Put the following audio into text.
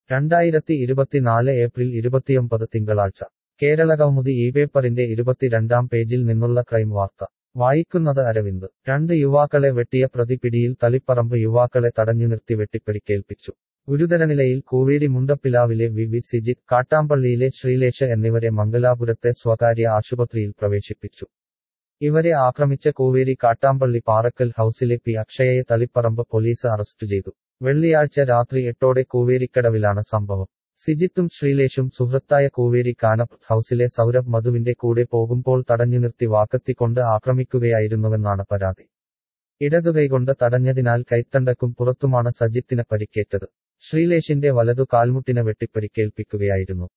രണ്ടായിരത്തി ഇരുപത്തിനാല് ഏപ്രിൽ ഇരുപത്തിയൊമ്പത് തിങ്കളാഴ്ച കേരളകൗമുദി ഈ പേപ്പറിന്റെ ഇരുപത്തിരണ്ടാം പേജിൽ നിന്നുള്ള ക്രൈം വാർത്ത വായിക്കുന്നത് അരവിന്ദ് രണ്ട് യുവാക്കളെ വെട്ടിയ പ്രതി പിടിയിൽ തളിപ്പറമ്പ് യുവാക്കളെ തടഞ്ഞു നിർത്തി വെട്ടിപ്പരിക്കേൽപ്പിച്ചു ഗുരുതരനിലയിൽ കൂവേരി മുണ്ടപ്പിലാവിലെ വി വി സിജിത്ത് കാട്ടാമ്പള്ളിയിലെ ശ്രീലേഷ എന്നിവരെ മംഗലാപുരത്തെ സ്വകാര്യ ആശുപത്രിയിൽ പ്രവേശിപ്പിച്ചു ഇവരെ ആക്രമിച്ച കൂവേരി കാട്ടാമ്പള്ളി പാറക്കൽ ഹൌസിലെ പി അക്ഷയയെ തളിപ്പറമ്പ് പോലീസ് അറസ്റ്റ് ചെയ്തു വെള്ളിയാഴ്ച രാത്രി എട്ടോടെ കൂവേരിക്കടവിലാണ് സംഭവം സിജിത്തും ശ്രീലേഷും സുഹൃത്തായ കൂവേരി കാനപ്പ് ഹൌസിലെ സൗരഭ് മധുവിന്റെ കൂടെ പോകുമ്പോൾ തടഞ്ഞു നിർത്തി വാക്കത്തിക്കൊണ്ട് ആക്രമിക്കുകയായിരുന്നുവെന്നാണ് പരാതി ഇടതുകൈകൊണ്ട് തടഞ്ഞതിനാൽ കൈത്തണ്ടക്കും പുറത്തുമാണ് സജിത്തിന് പരിക്കേറ്റത് ശ്രീലേഷിന്റെ വലതു കാൽമുട്ടിന് വെട്ടിപ്പരിക്കേൽപ്പിക്കുകയായിരുന്നു